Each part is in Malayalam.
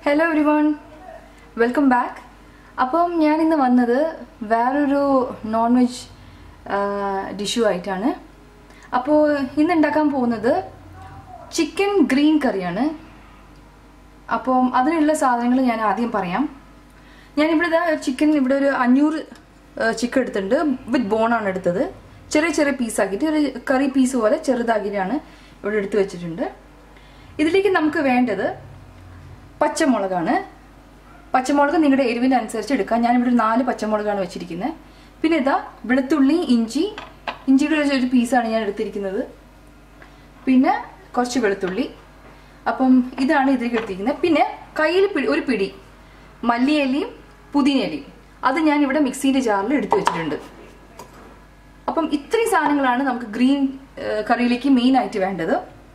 Hello everyone welcome back അപ്പം ഞാനിന്ന് വന്നത് വേറൊരു നോൺ വെജ് ഡിഷു ആയിട്ടാണ് അപ്പോൾ ഇന്ന് ഉണ്ടാക്കാൻ പോകുന്നത് ചിക്കൻ ഗ്രീൻ കറിയാണ് അപ്പം അതിനുള്ള സാധനങ്ങൾ ഞാൻ ആദ്യം പറയാം ഞാനിവിടെ ഇതാ ചിക്കൻ ഇവിടെ ഒരു അഞ്ഞൂറ് ചിക്കൻ എടുത്തിട്ടുണ്ട് വിത്ത് ബോണാണ് എടുത്തത് ചെറിയ ചെറിയ പീസാക്കിയിട്ട് ഒരു കറി പീസ് പോലെ ചെറുതാക്കിയിട്ടാണ് ഇവിടെ എടുത്തു വെച്ചിട്ടുണ്ട് ഇതിലേക്ക് നമുക്ക് വേണ്ടത് പച്ചമുളകാണ് പച്ചമുളക് നിങ്ങളുടെ എരിവിനനുസരിച്ച് എടുക്കാം ഞാനിവിടെ ഒരു നാല് പച്ചമുളകാണ് വെച്ചിരിക്കുന്നത് പിന്നെ ഇതാ വെളുത്തുള്ളി ഇഞ്ചി ഇഞ്ചിയുടെ ഒരു- ഒരു പീസാണ് ഞാൻ എടുത്തിരിക്കുന്നത് പിന്നെ കുറച്ച് വെളുത്തുള്ളി അപ്പം ഇതാണ് ഇതിലേക്ക് എടുത്തിരിക്കുന്നത് പിന്നെ കയ്യിൽ പിടി- ഒരു പിടി മല്ലിയിലയും പുതിനയിലയും അത് ഞാൻ ഇവിടെ മിക്സിന്റെ ജാറിൽ എടുത്തു വെച്ചിട്ടുണ്ട് അപ്പം ഇത്രയും സാധനങ്ങളാണ് നമുക്ക് ഗ്രീൻ ഏഹ്, കറിയിലേക്ക് മെയിൻ ആയിട്ട് വേണ്ടത്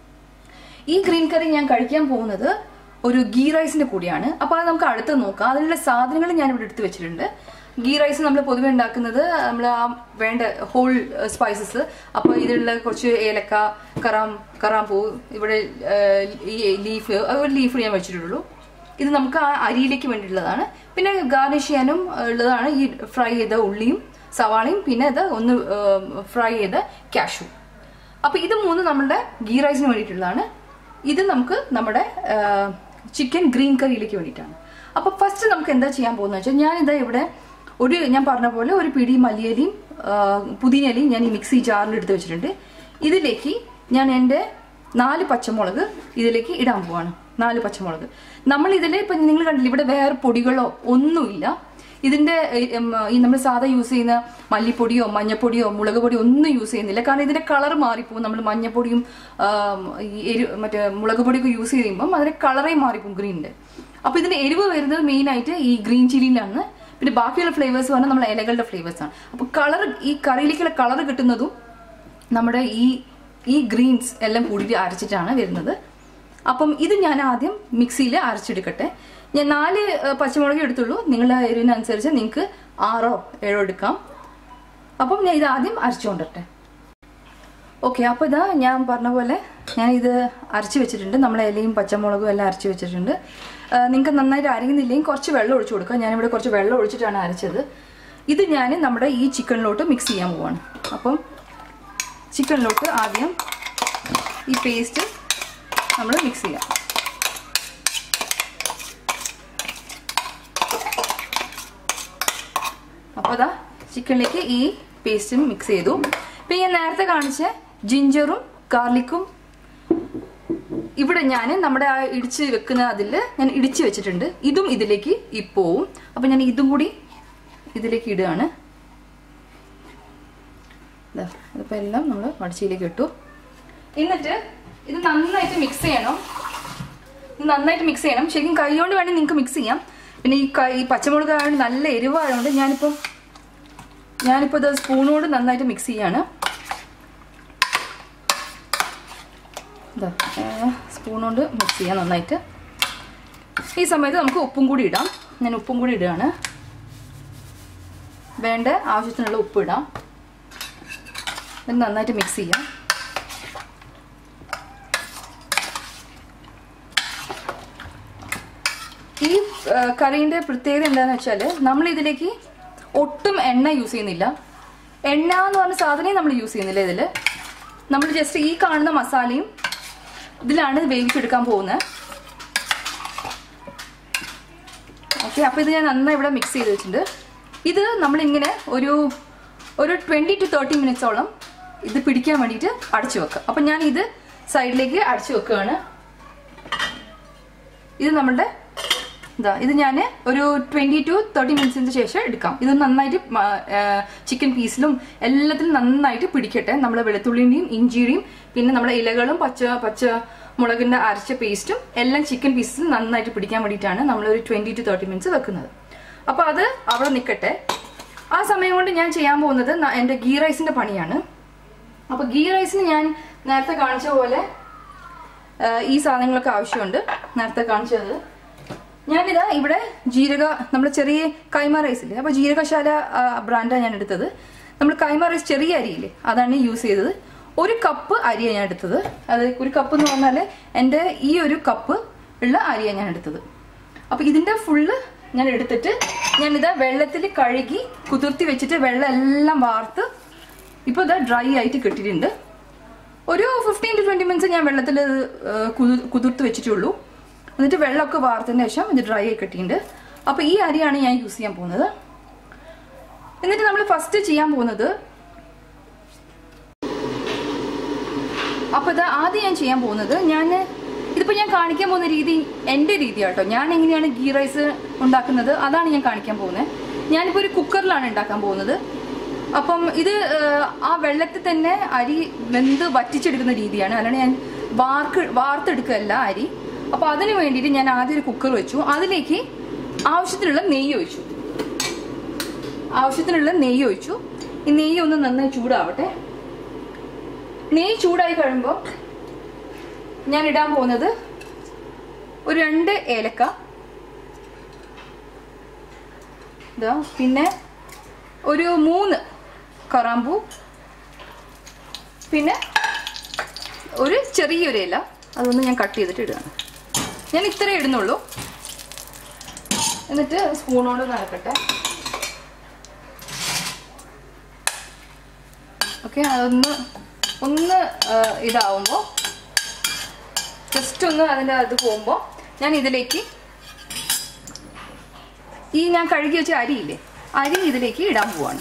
ഈ ഗ്രീൻ കറി ഞാൻ കഴിക്കാൻ പോകുന്നത് ഒരു ഗീ റൈസിന്റെ കൂടിയാണ് അപ്പോൾ അത് നമുക്ക് അടുത്ത് നോക്കാം അതിനുള്ള സാധനങ്ങൾ ഞാൻ ഇവിടെ എടുത്തു വെച്ചിട്ടുണ്ട് ഗീ റൈസ് നമ്മൾ പൊതുവെ ഉണ്ടാക്കുന്നത് നമ്മൾ ആ വേണ്ട ഹോൾ സ്പൈസസ് അപ്പോൾ ഇതിലുള്ള കുറച്ച് ഏലക്ക കറാം കറാമ്പൂ ഇവിടെ ഏഹ്, ഈ ലീഫ് ഒരു ലീഫ് ഞാൻ വെച്ചിട്ടുള്ളൂ ഇത് നമുക്ക് ആ അരിയിലേക്ക് വേണ്ടിയിട്ടുള്ളതാണ് പിന്നെ ഗാർണിഷ് ചെയ്യാനും ഉള്ളതാണ് ഈ ഫ്രൈ ചെയ്ത ഉള്ളിയും സവാളയും പിന്നെ ഇത് ഒന്ന് ഫ്രൈ ചെയ്ത കാഷു അപ്പൊ ഇത് മൂന്ന് നമ്മുടെ ഗീ റൈസിന് വേണ്ടിയിട്ടുള്ളതാണ് ഇത് നമുക്ക് നമ്മുടെ ചിക്കൻ ഗ്രീൻ കറിയിലേക്ക് വേണ്ടിയിട്ടാണ് അപ്പൊ ഫസ്റ്റ് നമുക്ക് എന്താ ചെയ്യാൻ പോകുന്നത് വെച്ചാൽ ഞാനിതാ ഇവിടെ ഒരു ഞാൻ പറഞ്ഞ പോലെ ഒരു പിടി മല്ലിയലിയും ആ, പുതിനയിലയും ഞാൻ ഈ മിക്സി ജാറിൽ എടുത്ത് വെച്ചിട്ടുണ്ട് ഇതിലേക്ക് ഞാൻ എൻ്റെ നാല് പച്ചമുളക് ഇതിലേക്ക് ഇടാൻ പോവാണ് നാല് പച്ചമുളക് നമ്മൾ ഇതിൽ ഇപ്പൊ നിങ്ങൾ കണ്ടില്ല ഇവിടെ വേറെ പൊടികളോ ഒന്നുമില്ല ഇതിന്റെ ഏഹ്, ഉം, ഈ നമ്മൾ സാധാ യൂസ് ചെയ്യുന്ന മല്ലിപ്പൊടിയോ മഞ്ഞപ്പൊടിയോ മുളക് പൊടിയോ ഒന്നും യൂസ് ചെയ്യുന്നില്ല കാരണം ഇതിന്റെ കളർ മാറിപ്പോകും നമ്മൾ മഞ്ഞപ്പൊടിയും ആം, ഈ എരി മറ്റേ മുളക് പൊടിയൊക്കെ യൂസ് ചെയ്യുമ്പം അതിന്റെ കളറേ മാറിപ്പോകും ഗ്രീനിന്റെ അപ്പൊ ഇതിന്റെ എരിവ് വരുന്നത് മെയിൻ ആയിട്ട് ഈ ഗ്രീൻ ചില്ലിയിലാണ് പിന്നെ ബാക്കിയുള്ള ഫ്ലേവേഴ്സ് പറഞ്ഞാൽ നമ്മളെ ഇലകളുടെ ഫ്ലേവേഴ്സ് ആണ് അപ്പൊ കളർ ഈ കറിയിലേക്കുള്ള കളർ കിട്ടുന്നതും നമ്മുടെ ഈ ഈ ഗ്രീൻസ് എല്ലാം കൂടിയിട്ട് അരച്ചിട്ടാണ് വരുന്നത് അപ്പം ഇത് ഞാൻ ആദ്യം മിക്സിയിൽ അരച്ചെടുക്കട്ടെ ഞാൻ നാല് ഏഹ്, പച്ചമുളക് എടുത്തുള്ളൂ നിങ്ങളുടെ എരിവിനനുസരിച്ച് നിങ്ങൾക്ക് ആറോ ഏഴോ എടുക്കാം അപ്പം ഞാൻ ഇത് ആദ്യം അരച്ചുകൊണ്ടിട്ടെ ഓക്കെ അപ്പോൾ ഇതാ ഞാൻ പറഞ്ഞ പോലെ ഞാൻ ഇത് അരച്ച് വെച്ചിട്ടുണ്ട് നമ്മളെ ഇലയും പച്ചമുളകും എല്ലാം അരച്ച് വെച്ചിട്ടുണ്ട് നിങ്ങൾക്ക് നന്നായിട്ട് അരയുന്നില്ലെങ്കിൽ കുറച്ച് വെള്ളം ഒഴിച്ചു കൊടുക്കുക ഞാനിവിടെ കുറച്ച് വെള്ളം ഒഴിച്ചിട്ടാണ് അരച്ചത് ഇത് ഞാൻ നമ്മുടെ ഈ ചിക്കനിലോട്ട് മിക്സ് ചെയ്യാൻ പോവാണ് അപ്പം ചിക്കനിലോട്ട് ആദ്യം ഈ പേസ്റ്റ് നമ്മൾ മിക്സ് ചെയ്യാം അപ്പോൾ അതാ ചിക്കനിലേക്ക് ഈ പേസ്റ്റും മിക്സ് ചെയ്തു പിന്നെ ഞാൻ നേരത്തെ കാണിച്ച ജിഞ്ചറും ഗാർലിക്കും ഇവിടെ ഞാൻ നമ്മുടെ ആ ഇടിച്ച് വെക്കുന്ന അതിൽ ഞാൻ ഇടിച്ച് വെച്ചിട്ടുണ്ട് ഇതും ഇതിലേക്ക് ഇപ്പോവും അപ്പം ഞാൻ ഇതും കൂടി ഇതിലേക്ക് ഇടുകയാണ് ദാ, ഇതിപ്പോ എല്ലാം നമ്മൾ മടിച്ചിലേക്ക് ഇട്ടു എന്നിട്ട് ഇത് നന്നായിട്ട് മിക്സ് ചെയ്യണം ഇത് നന്നായിട്ട് മിക്സ് ചെയ്യണം ശരിക്കും കൈ കൊണ്ട് വേണമെങ്കിൽ നിങ്ങൾക്ക് മിക്സ് ചെയ്യാം പിന്നെ ഈ കൈ ഈ പച്ചമുളക് ആയതുകൊണ്ട് നല്ല എരിവായതുകൊണ്ട് ഞാനിപ്പം ഞാനിപ്പോൾ ഇത് സ്പൂണോട് നന്നായിട്ട് മിക്സ് ചെയ്യാണ് ഇതാ സ്പൂൺ കൊണ്ട് മിക്സ് ചെയ്യാം നന്നായിട്ട് ഈ സമയത്ത് നമുക്ക് ഉപ്പും കൂടി ഇടാം ഞാൻ ഉപ്പും കൂടി ഇടുകയാണ് വേണ്ട ആവശ്യത്തിനുള്ള ഉപ്പ് ഇടാം ഇത് നന്നായിട്ട് മിക്സ് ചെയ്യാം ഈ ആ, കറീൻ്റെ പ്രത്യേകത എന്താണെന്ന് വെച്ചാൽ നമ്മൾ ഇതിലേക്ക് ഒട്ടും എണ്ണ യൂസ് ചെയ്യുന്നില്ല എണ്ണ എന്ന് പറഞ്ഞ സാധനം നമ്മൾ യൂസ് ചെയ്യുന്നില്ല ഇതിൽ നമ്മൾ ജസ്റ്റ് ഈ കാണുന്ന മസാലയും ഇതിലാണ് വേവിച്ചെടുക്കാൻ പോകുന്നത് ഓക്കെ അപ്പോൾ ഇത് ഞാൻ നന്നായി ഇവിടെ മിക്സ് ചെയ്ത് വെച്ചിട്ടുണ്ട് ഇത് നമ്മളിങ്ങനെ ഒരു ഒരു ട്വൻറ്റി ടു തേർട്ടി മിനിറ്റ്സോളം ഇത് പിടിക്കാൻ വേണ്ടിയിട്ട് അടച്ചു വെക്കുക അപ്പം ഞാൻ ഇത് സൈഡിലേക്ക് അടച്ചു വെക്കുകയാണ് ഇത് നമ്മളുടെ ഇതാ ഇത് ഞാൻ ഒരു ട്വന്റി ടു തേർട്ടി മിനിറ്റ്സിന് ശേഷം എടുക്കാം ഇത് നന്നായിട്ട് ചിക്കൻ പീസിലും എല്ലാത്തിലും നന്നായിട്ട് പിടിക്കട്ടെ നമ്മളെ വെളുത്തുള്ളിൻ്റെയും ഇഞ്ചിയുടെയും പിന്നെ നമ്മുടെ ഇലകളും പച്ച പച്ച മുളകിന്റെ അരച്ച പേസ്റ്റും എല്ലാം ചിക്കൻ പീസിൽ നന്നായിട്ട് പിടിക്കാൻ വേണ്ടിയിട്ടാണ് നമ്മൾ ഒരു ട്വന്റി ടു തേർട്ടി മിനിറ്റ്സ് വെക്കുന്നത് അപ്പൊ അത് അവിടെ നിൽക്കട്ടെ ആ സമയം കൊണ്ട് ഞാൻ ചെയ്യാൻ പോകുന്നത് ന- എൻ്റെ ഗീ റൈസിന്റെ പണിയാണ് അപ്പൊ ഗീ റൈസിന് ഞാൻ നേരത്തെ കാണിച്ച പോലെ ആ, ഈ സാധനങ്ങളൊക്കെ ആവശ്യമുണ്ട് നേരത്തെ കാണിച്ചത് ഞാനിതാ ഇവിടെ ജീരക നമ്മൾ ചെറിയ കൈമ റൈസ് ഇല്ലേ അപ്പൊ ജീരകശാല ബ്രാൻഡാണ് ഞാൻ എടുത്തത് നമ്മൾ കൈമ റൈസ് ചെറിയ അരിയില്ലേ അതാണ് യൂസ് ചെയ്തത് ഒരു കപ്പ് അരിയാണ് ഞാൻ എടുത്തത് അത് ഒരു കപ്പ് എന്ന് പറഞ്ഞാൽ എൻ്റെ ഈ ഒരു കപ്പ് ഉള്ള അരിയാണ് ഞാൻ എടുത്തത് അപ്പൊ ഇതിന്റെ ഫുള്ള് ഞാൻ എടുത്തിട്ട് ഞാനിത് വെള്ളത്തിൽ കഴുകി കുതിർത്തി വെച്ചിട്ട് വെള്ളം എല്ലാം വാർത്ത് ഇപ്പൊ ഇത് ഡ്രൈ ആയിട്ട് കിട്ടിയിട്ടുണ്ട് ഒരു ഫിഫ്റ്റീൻ ടു ട്വന്റി മിനിറ്റ്സ് ഞാൻ വെള്ളത്തിൽ കുതിർത്ത് വെച്ചിട്ടുള്ളൂ എന്നിട്ട് വെള്ളമൊക്കെ വാർത്തതിന് ശേഷം ഇത് ഡ്രൈ ആയി കിട്ടിയിട്ടുണ്ട് അപ്പൊ ഈ അരിയാണ് ഞാൻ യൂസ് ചെയ്യാൻ പോകുന്നത് എന്നിട്ട് നമ്മൾ ഫസ്റ്റ് ചെയ്യാൻ പോകുന്നത് അപ്പൊ ഇത് ആദ്യം ഞാൻ ചെയ്യാൻ പോകുന്നത് ഞാൻ ഇതിപ്പോ ഞാൻ കാണിക്കാൻ പോകുന്ന രീതി എന്റെ രീതി കേട്ടോ ഞാൻ എങ്ങനെയാണ് ഗീ റൈസ് ഉണ്ടാക്കുന്നത് അതാണ് ഞാൻ കാണിക്കാൻ പോകുന്നത് ഞാനിപ്പോ ഒരു കുക്കറിലാണ് ഉണ്ടാക്കാൻ പോകുന്നത് അപ്പം ഇത് ഏഹ്, ആ വെള്ളത്തിൽ തന്നെ അരി വെന്ത് വറ്റിച്ചെടുക്കുന്ന രീതിയാണ് അല്ലാണ്ട് ഞാൻ വാർക്ക് വാർത്തെടുക്കുകയല്ല അരി അപ്പൊ അതിന് വേണ്ടിയിട്ട് ഞാൻ ആദ്യം ഒരു കുക്കർ വെച്ചു അതിലേക്ക് ആവശ്യത്തിനുള്ള നെയ്യ് ഒഴിച്ചു ആവശ്യത്തിനുള്ള നെയ്യ് ഒഴിച്ചു ഈ നെയ്യ് ഒന്ന് നന്നായി ചൂടാവട്ടെ നെയ്യ് ചൂടായി കഴിയുമ്പോൾ ഞാൻ ഇടാൻ പോകുന്നത് ഒരു രണ്ട് ഏലക്ക ഇതാ പിന്നെ ഒരു മൂന്ന് കറാമ്പൂ പിന്നെ ഒരു ചെറിയൊരു ഇല അതൊന്ന് ഞാൻ കട്ട് ചെയ്തിട്ട് ഇടുകയാണ് ഞാൻ ഇത്രേ ഇടുന്നുള്ളൂ എന്നിട്ട് സ്പൂണോട് നടക്കട്ടെ ഓക്കെ അതൊന്ന് ഒന്ന് ആ, ഇതാവുമ്പോൾ ജസ്റ്റ് ഒന്ന് അതിൻ്റെ അത് പോകുമ്പോൾ ഞാൻ ഇതിലേക്ക് ഈ ഞാൻ കഴുകി വെച്ച അരിയില്ലേ അരി ഇതിലേക്ക് ഇടാൻ പോവാണ്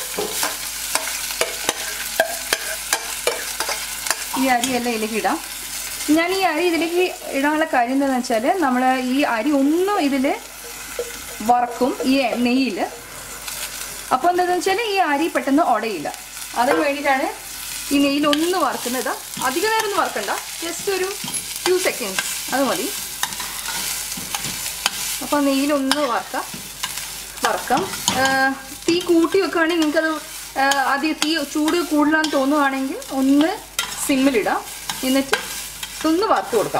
ഈ അരി എല്ലാം ഇതിലേക്ക് ഇടാം ഞാൻ ഈ അരി ഇതിലേക്ക് ഇടാനുള്ള കാര്യം എന്താണെന്ന് വെച്ചാൽ നമ്മൾ ഈ അരി ഒന്നും ഇതിൽ വറക്കും ഈ നെയ്യിൽ അപ്പോൾ എന്താണെന്ന് വെച്ചാൽ ഈ അരി പെട്ടെന്ന് ഉടയില്ല അതിന് വേണ്ടിയിട്ടാണ് ഈ നെയ്യിൽ ഒന്ന് വറുക്കുന്നത് അധിക നേരം ഒന്നും വറക്കണ്ട ജസ്റ്റ് ഒരു ഫ്യൂ സെക്കൻഡ്സ് അത് മതി അപ്പോൾ നെയ്യിലൊന്ന് വറക്കാം വറക്കാം ആ, തീ കൂട്ടി വെക്കുകയാണെങ്കിൽ നിങ്ങൾക്കത് ആദ്യം തീ ചൂട് കൂടുതലാന്ന് തോന്നുവാണെങ്കിൽ ഒന്ന് സിമ്മിലിടാം എന്നിട്ട് ഒന്ന് വറുത്ത് കൊടുക്കാം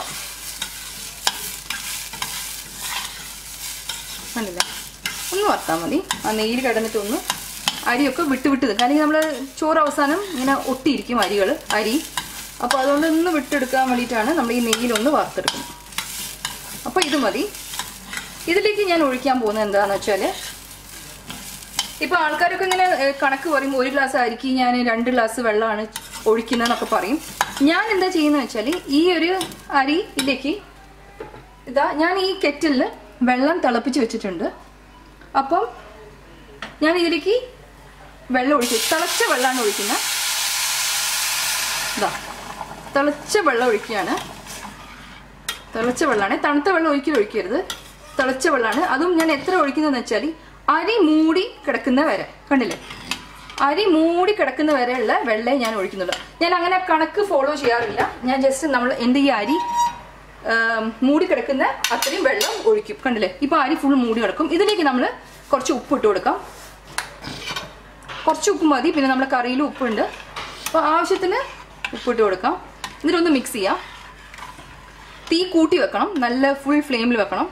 കണ്ടില്ല ഒന്ന് വറുത്താൽ മതി ആ നെയ്യിൽ കിടന്നിട്ട് ഒന്ന് അരിയൊക്കെ വിട്ട് വിട്ട് നിൽക്കുക അല്ലെങ്കിൽ നമ്മൾ ചോറ് അവസാനം ഇങ്ങനെ ഒട്ടിയിരിക്കും അരികൾ അരി അപ്പോൾ അതുകൊണ്ട് ഒന്ന് വിട്ടെടുക്കാൻ വേണ്ടിയിട്ടാണ് നമ്മൾ ഈ നെയ്യിലൊന്ന് വറുത്തെടുക്കുന്നത് അപ്പോൾ ഇത് മതി ഇതിലേക്ക് ഞാൻ ഒഴിക്കാൻ പോകുന്നത് എന്താണെന്ന് വെച്ചാൽ ഇപ്പൊ ആൾക്കാരൊക്കെ ഇങ്ങനെ ഏഹ്, കണക്ക് പറയും ഒരു ഗ്ലാസ് അരിക്ക് ഞാൻ രണ്ട് ഗ്ലാസ് വെള്ളമാണ് ഒഴിക്കുന്നതെന്നൊക്കെ പറയും ഞാൻ എന്താ ചെയ്യുന്നത് വെച്ചാൽ ഈ ഒരു അരി ഇതിലേക്ക് ഇതാ ഞാൻ ഈ കെറ്റിലിൽ വെള്ളം തിളപ്പിച്ച് വെച്ചിട്ടുണ്ട് അപ്പം ഞാൻ ഇതിലേക്ക് വെള്ളം ഒഴിച്ചു തിളച്ച വെള്ളമാണ് ഒഴിക്കുന്നത് ഇതാ തിളച്ച വെള്ളം ഒഴിക്കുകയാണ് തിളച്ച വെള്ളമാണ് തണുത്ത വെള്ളം ഒരിക്കലും ഒഴിക്കരുത് തിളച്ച വെള്ളമാണ് അതും ഞാൻ എത്ര ഒഴിക്കുന്നതെന്ന് വെച്ചാൽ അരി മൂടി കിടക്കുന്ന വരെ കണ്ടില്ലേ അരി മൂടി കിടക്കുന്ന വരെയുള്ള വെള്ളേ ഞാൻ ഒഴിക്കുന്നുള്ളൂ ഞാൻ അങ്ങനെ കണക്ക് ഫോളോ ചെയ്യാറില്ല ഞാൻ ജസ്റ്റ് നമ്മൾ എൻ്റെ ഈ അരി ആം, മൂടി കിടക്കുന്ന അത്രയും വെള്ളം ഒഴിക്കും കണ്ടില്ലേ ഇപ്പൊ അരി ഫുൾ മൂടി കിടക്കും ഇതിലേക്ക് നമ്മൾ കുറച്ച് ഉപ്പ് ഇട്ട് കൊടുക്കാം കുറച്ച് ഉപ്പ് മതി പിന്നെ നമ്മുടെ കറിയിൽ ഉപ്പുണ്ട് അപ്പോൾ ആവശ്യത്തിന് ഉപ്പിട്ട് കൊടുക്കാം എന്നിട്ടൊന്ന് മിക്സ് ചെയ്യാം തീ കൂട്ടി വെക്കണം നല്ല ഫുൾ ഫ്ലെയിമിൽ വെക്കണം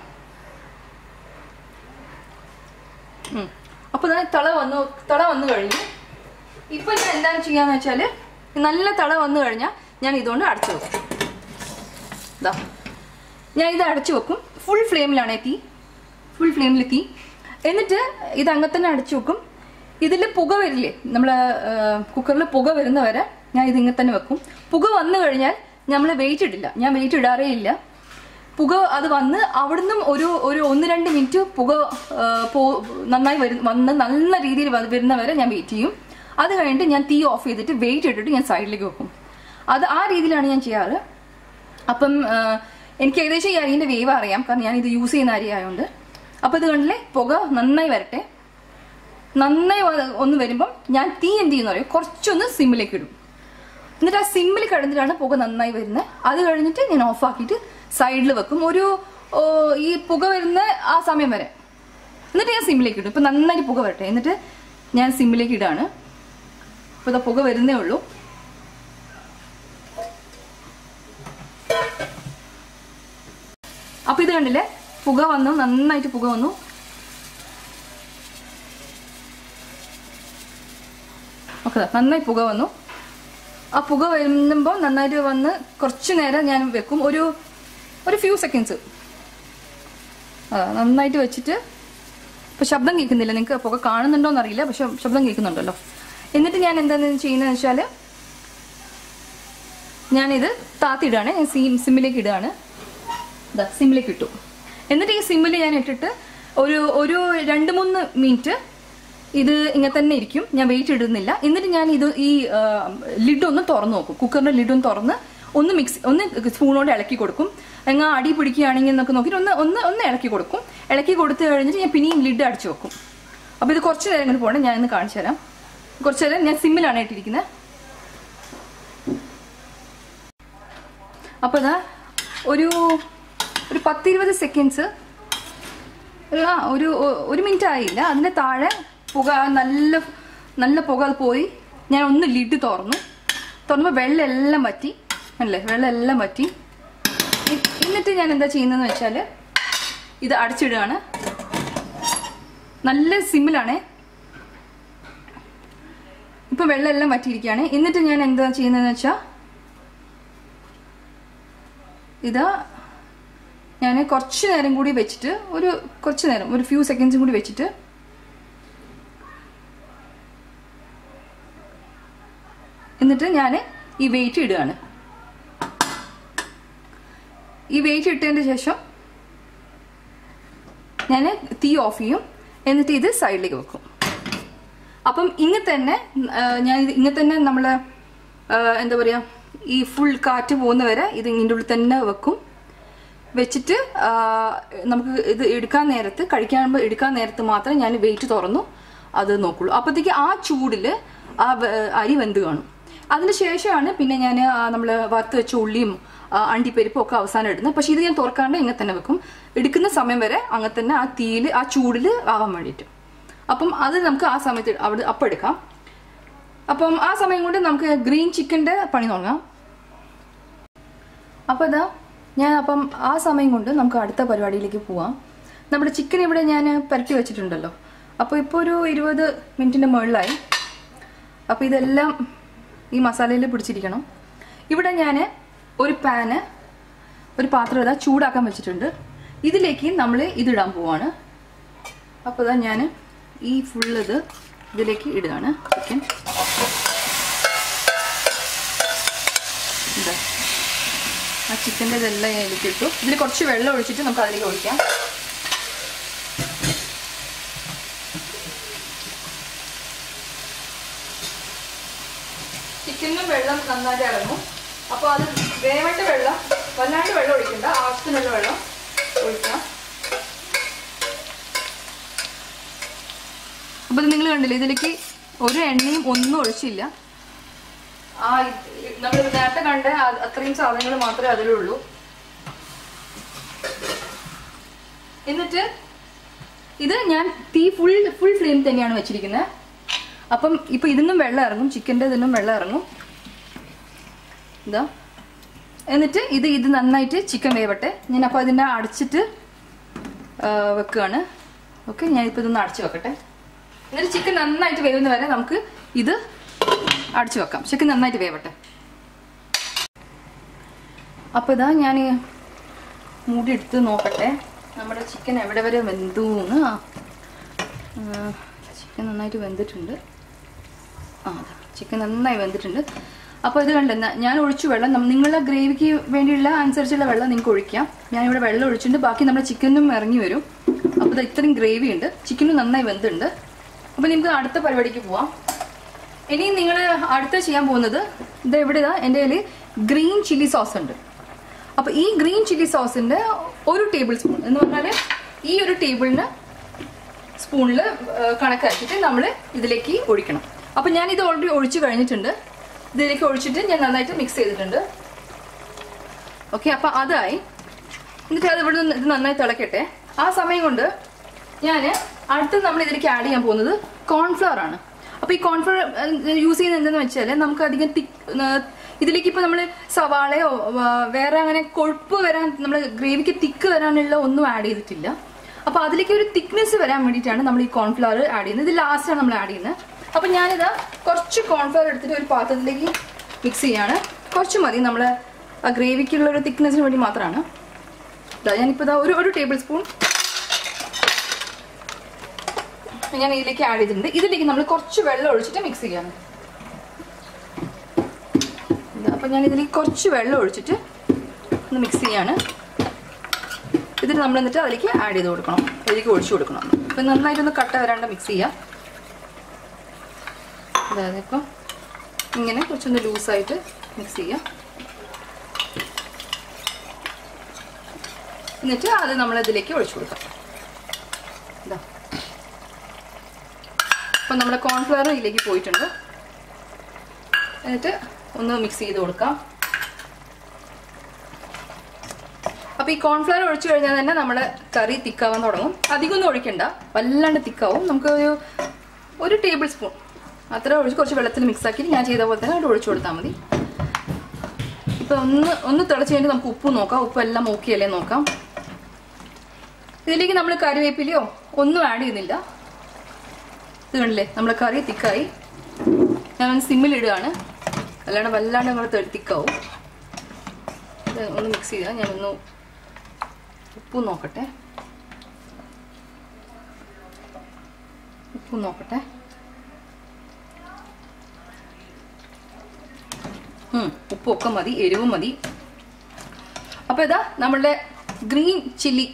ഉം. അപ്പൊ ഞാൻ തള വന്നു തള വന്നു കഴിഞ്ഞു ഇപ്പൊ ഞാൻ എന്താണ് ചെയ്യാന്ന് വെച്ചാല് നല്ല തള വന്നു കഴിഞ്ഞാൽ ഞാൻ ഇതുകൊണ്ട് അടച്ചു വെക്കും ഇതാ ഞാൻ ഇത് അടച്ചു വെക്കും ഫുൾ ഫ്ലെയിമിലാണ് തീ ഫുൾ ഫ്ലെയിമിൽ തീ എന്നിട്ട് ഇത് അങ്ങനെ തന്നെ അടച്ചു വെക്കും ഇതിൽ പുക വരില്ലേ നമ്മൾ കുക്കറിൽ പുക വരുന്ന വരെ ഞാൻ ഇത് ഇങ്ങനെ തന്നെ വെക്കും പുക വന്നു കഴിഞ്ഞാൽ നമ്മൾ വെയിറ്റ് ഇടില്ല ഞാൻ വെയിറ്റ് ഇടാറേ ഇല്ല പുക അത് വന്ന് അവിടുന്ന് ഒരു ഒരു ഒന്ന് രണ്ട് മിനിറ്റ് പുക ആ, പോ നന്നായി വരു വന്ന് നല്ല രീതിയിൽ വ- വരുന്ന വരെ ഞാൻ വെയിറ്റ് ചെയ്യും അത് കഴിഞ്ഞിട്ട് ഞാൻ തീ ഓഫ് ചെയ്തിട്ട് വെയിറ്റ് ഇട്ടിട്ട് ഞാൻ സൈഡിലേക്ക് വെക്കും അത് ആ രീതിയിലാണ് ഞാൻ ചെയ്യാറ് അപ്പം ആ, എനിക്ക് ഏകദേശം ഈ അരിന്റെ വേവ് അറിയാം കാരണം ഞാൻ ഇത് യൂസ് ചെയ്യുന്ന അരി ആയതുകൊണ്ട് അപ്പൊ ഇത് കണ്ടില്ലേ പുക നന്നായി വരട്ടെ നന്നായി വ- ഒന്ന് വരുമ്പം ഞാൻ തീ എന്ത് ചെയ്യുന്ന പറയും കുറച്ചൊന്ന് സിമ്മിലേക്ക് ഇടും എന്നിട്ട് ആ സിമ്മിൽ കിടന്നിട്ടാണ് പുക നന്നായി വരുന്നത് അത് കഴിഞ്ഞിട്ട് ഞാൻ ഓഫ് ആക്കിയിട്ട് സൈഡിൽ വെക്കും ഒരു ഓ, ഈ പുക വരുന്ന ആ സമയം വരെ എന്നിട്ട് ഞാൻ സിമ്മിലേക്ക് ഇടും ഇപ്പൊ നന്നായിട്ട് പുക വരട്ടെ എന്നിട്ട് ഞാൻ സിമ്മിലേക്ക് ഇടാണ് ഇപ്പൊ ഇതാ പുക വരുന്നേ ഉള്ളൂ അപ്പൊ ഇത് കണ്ടില്ലേ പുക വന്നു നന്നായിട്ട് പുക വന്നു ഓക്കെ നന്നായി പുക വന്നു ആ പുക വരുമ്പോൾ നന്നായിട്ട് വന്ന് കുറച്ച് നേരം ഞാൻ വെക്കും ഒരു ഒരു ഫ്യൂ സെക്കൻഡ്സ് അതാ നന്നായിട്ട് വെച്ചിട്ട് ഇപ്പോൾ ശബ്ദം കേൾക്കുന്നില്ല നിങ്ങൾക്ക് പുക കാണുന്നുണ്ടോ എന്നറിയില്ല പക്ഷെ ശബ്ദം കേൾക്കുന്നുണ്ടല്ലോ എന്നിട്ട് ഞാൻ എന്താണ് ചെയ്യുന്നതെന്ന് വെച്ചാൽ ഞാനിത് താത്തിയിടുകയാണ് ഞാൻ സീം സിമ്മിലേക്ക് ഇടുകയാണ് ഇതാ സിമ്മിലേക്ക് ഇട്ടു എന്നിട്ട് ഈ സിമ്മിൽ ഞാൻ ഇട്ടിട്ട് ഒരു ഒരു രണ്ട് മൂന്ന് മിനിറ്റ് ഇത് ഇങ്ങനെ തന്നെ ഇരിക്കും ഞാൻ വെയിറ്റ് ഇടുന്നില്ല എന്നിട്ട് ഞാൻ ഇത് ഈ ലിഡ് ഒന്ന് തുറന്നു നോക്കും കുക്കറിന്റെ ലിഡ് ഒന്ന് തുറന്ന് ഒന്ന് മിക്സ് ഒന്ന് സ്പൂണോട് ഇളക്കി കൊടുക്കും എങ്ങാ അടി പിടിക്കുകയാണെങ്കിൽ എന്നൊക്കെ നോക്കിയിട്ട് ഒന്ന് ഒന്ന് ഒന്ന് ഇളക്കി കൊടുക്കും ഇളക്കി കൊടുത്തു കഴിഞ്ഞിട്ട് ഞാൻ പിന്നെയും ലിഡ് അടിച്ചു വെക്കും അപ്പോൾ ഇത് കുറച്ച് നേരം ഇങ്ങനെ പോകണം ഞാൻ ഇന്ന് കാണിച്ചു തരാം കുറച്ച് നേരം ഞാൻ സിമ്മിലാണ് ഇട്ടിരിക്കുന്നത് അപ്പോൾ ഇതാ ഒരു ഒരു പത്തിരുപത് സെക്കൻഡ്സ് ഒരു ആ ഒരു ഒരു മിനിറ്റ് ആയില്ല അതിൻ്റെ താഴെ പുക നല്ല നല്ല പുക അത് പോയി ഞാൻ ഒന്ന് ലിഡ് തുറന്നു തുറന്നപ്പോൾ വെള്ളം എല്ലാം വറ്റി അല്ലേ വെള്ളം എല്ലാം വറ്റി ഇ- എന്നിട്ട് ഞാൻ എന്താ ചെയ്യുന്നതെന്ന് വെച്ചാൽ ഇത് അടച്ചിടുകയാണ് നല്ല സിമ്മിലാണേ ഇപ്പൊ വെള്ളം എല്ലാം വറ്റിയിരിക്കുകയാണ് എന്നിട്ട് ഞാൻ എന്താ ചെയ്യുന്നതെന്ന് വെച്ചാൽ ഇതാ ഞാൻ കുറച്ച് നേരം കൂടി വെച്ചിട്ട് ഒരു കുറച്ച് നേരം ഒരു ഫ്യൂ സെക്കൻഡ്സും കൂടി വെച്ചിട്ട് എന്നിട്ട് ഞാൻ ഈ വെയിറ്റ് ഇടുകയാണ് ഈ വെയിറ്റ് ഇട്ടതിന് ശേഷം ഞാൻ തീ ഓഫ് ചെയ്യും എന്നിട്ട് ഇത് സൈഡിലേക്ക് വെക്കും അപ്പം ഇങ്ങനെ തന്നെ ആ, ഞാൻ ഇത് ഇങ്ങനെ തന്നെ നമ്മൾ എന്താ പറയുക ഈ ഫുൾ കാറ്റ് പോകുന്നവരെ ഇത് ഇതിൻ്റെ ഉള്ളിൽ തന്നെ വെക്കും വെച്ചിട്ട് ആ, നമുക്ക് ഇത് എടുക്കാൻ നേരത്ത് കഴിക്കാൻ എടുക്കാൻ നേരത്ത് മാത്രം ഞാൻ വെയിറ്റ് തുറന്നു അത് നോക്കുള്ളൂ അപ്പോഴത്തേക്ക് ആ ചൂടിൽ ആ വെ- അരി വെന്ത് കാണും അതിന് ശേഷമാണ് പിന്നെ ഞാൻ നമ്മൾ വറുത്ത് വെച്ച ഉള്ളിയും ആ, അണ്ടിപ്പരിപ്പും ഒക്കെ അവസാനം ഇടുന്നത് പക്ഷെ ഇത് ഞാൻ തുറക്കാണ്ട് ഇങ്ങനെ തന്നെ വെക്കും എടുക്കുന്ന സമയം വരെ അങ്ങനെ തന്നെ ആ തീയിൽ ആ ചൂടിൽ ആവാൻ വേണ്ടിയിട്ട് അപ്പം അത് നമുക്ക് ആ സമയത്ത് അവിടെ അപ്പം എടുക്കാം അപ്പം ആ സമയം കൊണ്ട് നമുക്ക് ഗ്രീൻ ചിക്കൻ്റെ പണി തുടങ്ങാം അപ്പോൾ ഇതാ ഞാൻ അപ്പം ആ സമയം കൊണ്ട് നമുക്ക് അടുത്ത പരിപാടിയിലേക്ക് പോവാം നമ്മുടെ ചിക്കൻ ഇവിടെ ഞാൻ പുരട്ടി വെച്ചിട്ടുണ്ടല്ലോ അപ്പോൾ ഇപ്പോൾ ഒരു ഇരുപത് മിനിറ്റിൻ്റെ മുകളിലായി അപ്പോൾ ഇതെല്ലാം ഈ മസാലയിൽ പിടിച്ചിരിക്കണം ഇവിടെ ഞാൻ ഒരു പാന് ഒരു പാത്രം ഇതാ ചൂടാക്കാൻ വെച്ചിട്ടുണ്ട് ഇതിലേക്ക് നമ്മൾ ഇതിടാൻ പോവാണ് അപ്പോൾ ഇതാ ഞാൻ ഈ ഫുൾ ഇത് ഇതിലേക്ക് ഇടുകയാണ് ചിക്കൻ ഇതാ ആ ചിക്കൻ്റെ ഇതെല്ലാം ഞാൻ ഇതിലേക്ക് ഇട്ടു ഇതിൽ കുറച്ച് വെള്ളം ഒഴിച്ചിട്ട് നമുക്ക് അതിലേക്ക് ഒഴിക്കാം ചിക്കനിലും വെള്ളം നന്നായിട്ട് ഇറങ്ങും അപ്പോൾ അത് വേവട്ട് വെള്ളം വല്ലാണ്ട് വെള്ളം ഒഴിക്കണ്ട ആവശ്യത്തിനുള്ള വെള്ളം ഒഴിക്കാം അപ്പോൾ നിങ്ങൾ കണ്ടില്ലേ ഇതിലേക്ക് ഒരു എണ്ണയും ഒന്നും ഒഴിച്ചില്ല ആ നമ്മൾ നേരത്തെ കണ്ട ആ- അത്രയും സാധനങ്ങൾ മാത്രമേ അതിലുള്ളൂ എന്നിട്ട് ഇത് ഞാൻ തീ ഫുൾ ഫുൾ ഫ്ലെയിം തന്നെയാണ് വെച്ചിരിക്കുന്നത് അപ്പം ഇപ്പൊ ഇതിന്നും വെള്ളം ഇറങ്ങും ചിക്കൻ്റെ ഇതിനും വെള്ളം ഇറങ്ങും ഇതാ എന്നിട്ട് ഇത് ഇത് നന്നായിട്ട് ചിക്കൻ വേവട്ടെ ഞാൻ അപ്പോൾ ഇതിനെ അടച്ചിട്ട് ആ, വെക്കുകയാണ് ഓക്കെ ഞാനിപ്പോൾ ഇതൊന്ന് അടച്ചു വെക്കട്ടെ എന്നിട്ട് ചിക്കൻ നന്നായിട്ട് വേവുന്ന വരെ നമുക്ക് ഇത് അടച്ചു വെക്കാം ചിക്കൻ നന്നായിട്ട് വേവട്ടെ അപ്പോൾ ഇതാ ഞാൻ മൂടി എടുത്ത് നോക്കട്ടെ നമ്മുടെ ചിക്കൻ എവിടെ വരെ വെന്തു എന്ന് ചിക്കൻ നന്നായിട്ട് വെന്തിട്ടുണ്ട് ആ അതാ ചിക്കൻ നന്നായി വെന്തിട്ടുണ്ട് അപ്പോൾ ഇത് കണ്ട ഞാൻ ഒഴിച്ചു വെള്ളം നം- നിങ്ങളുടെ ഗ്രേവിക്ക് വേണ്ടിയുള്ള അനുസരിച്ചുള്ള വെള്ളം നിങ്ങൾക്ക് ഒഴിക്കാം ഞാനിവിടെ വെള്ളം ഒഴിച്ചിട്ടുണ്ട് ബാക്കി നമ്മുടെ ചിക്കനും ഇറങ്ങി വരും അപ്പോൾ ഇത് ഇത്രയും ഗ്രേവി ഉണ്ട് ചിക്കനും നന്നായി വെന്തുണ്ട് അപ്പോൾ നിങ്ങൾക്ക് അടുത്ത പരിപാടിക്ക് പോവാം ഇനി നിങ്ങൾ അടുത്ത ചെയ്യാൻ പോകുന്നത് ഇത് എവിടെ ഇതാ എൻ്റെ കയ്യിൽ ഗ്രീൻ ചില്ലി സോസ് ഉണ്ട് അപ്പോൾ ഈ ഗ്രീൻ ചില്ലി സോസിന്റെ ഒരു ടേബിൾ സ്പൂൺ എന്ന് പറഞ്ഞാൽ ഈ ഒരു ടേബിളിന് സ്പൂണിൽ കണക്കാക്കിയിട്ട് നമ്മൾ ഇതിലേക്ക് ഒഴിക്കണം അപ്പം ഞാൻ ഇത് ഓൾറെഡി ഒഴിച്ച് കഴിഞ്ഞിട്ടുണ്ട് ഇതിലേക്ക് ഒഴിച്ചിട്ട് ഞാൻ നന്നായിട്ട് മിക്സ് ചെയ്തിട്ടുണ്ട് ഓക്കെ അപ്പം അതായി എന്നിട്ട് അത് ഇവിടെ നിന്ന് ഇത് നന്നായി തിളക്കട്ടെ ആ സമയം കൊണ്ട് ഞാൻ അടുത്ത് നമ്മൾ ഇതിലേക്ക് ആഡ് ചെയ്യാൻ പോകുന്നത് കോൺഫ്ലവർ ആണ് അപ്പോൾ ഈ കോൺഫ്ലവർ യൂസ് ചെയ്യുന്നത് എന്തെന്ന് വെച്ചാൽ നമുക്ക് അധികം തിക്ക് ഇതിലേക്ക് ഇപ്പോൾ നമ്മൾ സവാളയോ ആ, വേറെ അങ്ങനെ കൊഴുപ്പ് വരാൻ നമ്മൾ ഗ്രേവിക്ക് തിക്ക് വരാനുള്ള ഒന്നും ആഡ് ചെയ്തിട്ടില്ല അപ്പോൾ അതിലേക്ക് ഒരു തിക്നെസ് വരാൻ വേണ്ടിയിട്ടാണ് നമ്മൾ ഈ കോൺഫ്ലവർ ആഡ് ചെയ്യുന്നത് ഇത് ലാസ്റ്റാണ് നമ്മൾ ആഡ് ചെയ്യുന്നത് അപ്പോൾ ഞാനിത് കുറച്ച് കോൺഫ്ലവർ എടുത്തിട്ട് ഒരു പാത്രത്തിലേക്ക് മിക്സ് ചെയ്യാണ് കുറച്ച് മതി നമ്മൾ ആ ഗ്രേവിക്കുള്ള ഒരു തിക്നെസ്സിന് വേണ്ടി മാത്രമാണ് ഇതാ ഞാനിപ്പോൾ ഇതാ ഒരു ഒരു ടേബിൾ സ്പൂൺ ഞാൻ ഇതിലേക്ക് ആഡ് ചെയ്തിട്ടുണ്ട് ഇതിലേക്ക് നമ്മൾ കുറച്ച് വെള്ളം ഒഴിച്ചിട്ട് മിക്സ് ചെയ്യാണ് അപ്പം ഞാൻ ഇതിലേക്ക് കുറച്ച് വെള്ളം ഒഴിച്ചിട്ട് ഒന്ന് മിക്സ് ചെയ്യാണ് ഇതിന് നമ്മൾ എന്നിട്ട് അതിലേക്ക് ആഡ് ചെയ്ത് കൊടുക്കണം അതിലേക്ക് ഒഴിച്ചു കൊടുക്കണം അപ്പം നന്നായിട്ടൊന്ന് കട്ട വരാണ്ട് മിക്സ് ചെയ്യാം അതായത് ഇപ്പം ഇങ്ങനെ കുറച്ചൊന്ന് ലൂസായിട്ട് മിക്സ് ചെയ്യാം എന്നിട്ട് അത് നമ്മൾ ഇതിലേക്ക് ഒഴിച്ചു കൊടുക്കാം ഇതാ അപ്പം നമ്മുടെ കോൺഫ്ലവർ ഇതിലേക്ക് പോയിട്ടുണ്ട് എന്നിട്ട് ഒന്ന് മിക്സ് ചെയ്ത് കൊടുക്കാം അപ്പൊ ഈ കോൺഫ്ലവർ ഒഴിച്ചു കഴിഞ്ഞാൽ തന്നെ നമ്മുടെ കറി തിക്കാവാൻ തുടങ്ങും അധികം ഒന്നും ഒഴിക്കണ്ട വല്ലാണ്ട് തിക്കാവും നമുക്ക് ഒരു ഒരു ടേബിൾ സ്പൂൺ അത്ര ഒഴിച്ച് കുറച്ച് വെള്ളത്തിൽ മിക്സ് ആക്കി ഞാൻ ചെയ്ത പോലെ തന്നെ അവിടെ ഒഴിച്ചു കൊടുത്താൽ മതി ഇപ്പൊ ഒന്ന് ഒന്ന് തിളച്ച് കഴിഞ്ഞിട്ട് നമുക്ക് ഉപ്പ് നോക്കാം ഉപ്പ് എല്ലാം ഓക്കെയല്ലേ നോക്കാം ഇതിലേക്ക് നമ്മൾ കറിവേപ്പിലയോ ഒന്നും ആഡ് ചെയ്യുന്നില്ല ഇത് കണ്ടില്ലേ നമ്മുടെ കറി തിക്കായി ഞാൻ സിമ്മിൽ ഇടുകയാണ് അല്ലാണ്ട് വല്ലാണ്ട് നമ്മൾ തിക്കാവും ഇത് ഒന്ന് മിക്സ് ചെയ്താൽ ഞാനൊന്ന് ഉപ്പ് നോക്കട്ടെ ഉപ്പ് നോക്കട്ടെ ഉം, ഉപ്പൊക്കെ മതി എരിവും മതി അപ്പൊ ഇതാ നമ്മളുടെ green chilli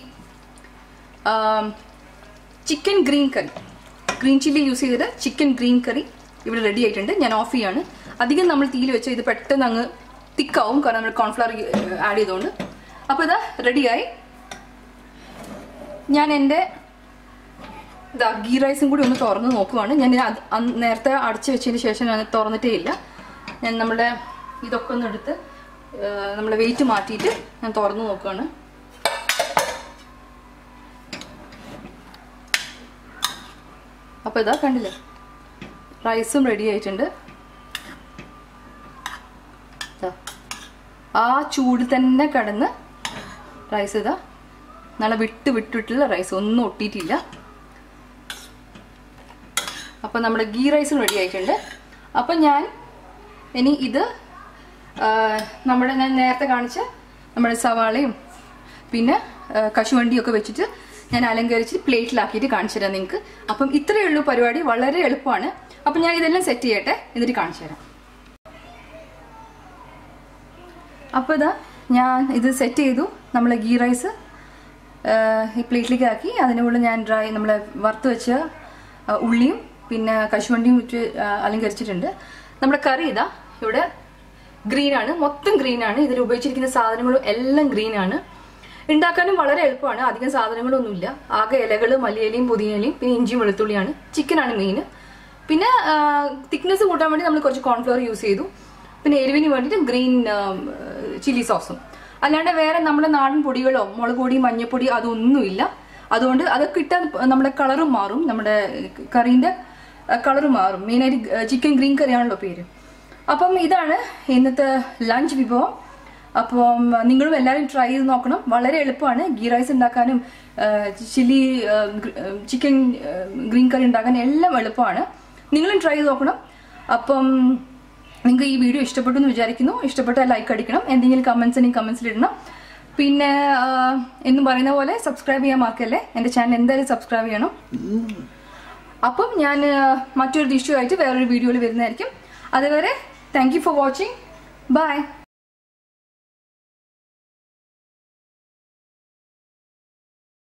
chicken green curry green chilli use ചെയ്തിട്ട് ചിക്കൻ ഗ്രീൻ കറി ഇവിടെ റെഡി ആയിട്ടുണ്ട് ഞാൻ ഓഫ് ചെയ്യാണ് അധികം നമ്മൾ തീയിൽ വെച്ച് ഇത് പെട്ടെന്ന് അങ്ങ് തിക്കാവും കാരണം നമ്മൾ കോൺഫ്ലവർ ആഡ് ചെയ്തുകൊണ്ട് അപ്പോൾ ഇതാ റെഡിയായി ഞാൻ എൻ്റെ ഇതാ ഗീ റൈസും കൂടി ഒന്ന് തുറന്ന് നോക്കുവാണ് ഞാൻ ഇത് അത് അന്ന് നേരത്തെ അടച്ചു വെച്ചതിന് ശേഷം ഞാൻ തുറന്നിട്ടേ ഇല്ല ഞാൻ നമ്മുടെ ഇതൊക്കെ ഒന്ന് എടുത്ത് നമ്മുടെ വെയിറ്റ് മാറ്റിയിട്ട് ഞാൻ തുറന്ന് നോക്കുകയാണ് അപ്പോൾ ഇതാ കണ്ടില്ലേ റൈസും റെഡി ആയിട്ടുണ്ട് ഇതാ. ആ ചൂട് തന്നെ കടന്ന് റൈസ് ഇതാ നല്ല വിട്ട് വിട്ടിട്ടുള്ള റൈസ് ഒന്നും ഒട്ടിയിട്ടില്ല അപ്പം നമ്മുടെ ഗീ റൈസും റെഡി ആയിട്ടുണ്ട് അപ്പം ഞാൻ ഇനി ഇത് ആ, നമ്മുടെ ഞാൻ നേരത്തെ കാണിച്ച നമ്മുടെ സവാളയും പിന്നെ ആ, കശുവണ്ടിയൊക്കെ വെച്ചിട്ട് ഞാൻ അലങ്കരിച്ച് പ്ലേറ്റിലാക്കിയിട്ട് കാണിച്ചു തരാം നിങ്ങൾക്ക് അപ്പം ഇത്രയേ ഉള്ളൂ പരിപാടി വളരെ എളുപ്പമാണ് അപ്പം ഞാൻ ഇതെല്ലാം സെറ്റ് ചെയ്യട്ടെ എന്നിട്ട് കാണിച്ചു തരാം അപ്പോൾ ഇതാ ഞാൻ ഇത് സെറ്റ് ചെയ്തു നമ്മളെ ഗീ റൈസ് ഈ പ്ലേറ്റിലേക്ക് ആക്കി അതിൻ്റെ കൂടെ ഞാൻ ഡ്രൈ നമ്മളെ വറുത്ത് വെച്ച ആ, ഉള്ളിയും പിന്നെ കശുവണ്ടിയും ഇട്ട് ആ, അലങ്കരിച്ചിട്ടുണ്ട് നമ്മുടെ കറി ഇതാ ഇവിടെ ഗ്രീൻ ആണ് മൊത്തം ഗ്രീൻ ആണ് ഇതിൽ ഉപയോഗിച്ചിരിക്കുന്ന സാധനങ്ങളും എല്ലാം ഗ്രീൻ ആണ് ഉണ്ടാക്കാനും വളരെ എളുപ്പമാണ് അധികം സാധനങ്ങളൊന്നുമില്ല ആകെ ഇലകൾ മല്ലിയിലയും പുതിയലയും പിന്നെ ഇഞ്ചിയും വെളുത്തുള്ളിയാണ് ചിക്കനാണ് മെയിൻ പിന്നെ തിക്നെസ് കൂട്ടാൻ വേണ്ടി നമ്മൾ കുറച്ച് കോൺഫ്ലവർ യൂസ് ചെയ്തു പിന്നെ എരിവിന് വേണ്ടിയിട്ട് ഗ്രീൻ ചില്ലി സോസും അല്ലാണ്ട് വേറെ നമ്മുടെ നാടൻ പൊടികളോ മുളക് പൊടി മഞ്ഞപ്പൊടി അതൊന്നുമില്ല അതുകൊണ്ട് അതൊക്കെ ഇട്ടാൽ നമ്മുടെ കളറും മാറും നമ്മുടെ കറീൻ്റെ കളറ് മാറും മെയിനായിട്ട് ചിക്കൻ ഗ്രീൻ കറിയാണല്ലോ പേര് അപ്പം ഇതാണ് ഇന്നത്തെ ലഞ്ച് വിഭവം അപ്പം നിങ്ങളും എല്ലാവരും ട്രൈ ചെയ്ത് നോക്കണം വളരെ എളുപ്പമാണ് ഗീ റൈസ് ഉണ്ടാക്കാനും ചില്ലി ചിക്കൻ ഗ്രീൻ കറി ഉണ്ടാക്കാനും എല്ലാം എളുപ്പമാണ് നിങ്ങളും ട്രൈ ചെയ്ത് നോക്കണം അപ്പം നിങ്ങൾക്ക് ഈ വീഡിയോ ഇഷ്ടപ്പെട്ടു എന്ന് വിചാരിക്കുന്നു ഇഷ്ടപ്പെട്ടാൽ ലൈക്ക് അടിക്കണം എന്തെങ്കിലും കമൻസ് ഉണ്ടെങ്കിൽ കമൻസിൽ ഇടണം പിന്നെ ആ, എന്നും പറയുന്ന പോലെ സബ്സ്ക്രൈബ് ചെയ്യാൻ മാർക്കല്ലേ എൻ്റെ ചാനൽ എന്തായാലും സബ്സ്ക്രൈബ് ചെയ്യണം അപ്പം ഞാൻ ആ, മറ്റൊരു ഡിഷു ആയിട്ട് വേറൊരു വീഡിയോയിൽ വരുന്നതായിരിക്കും അതുവരെ thank you for watching by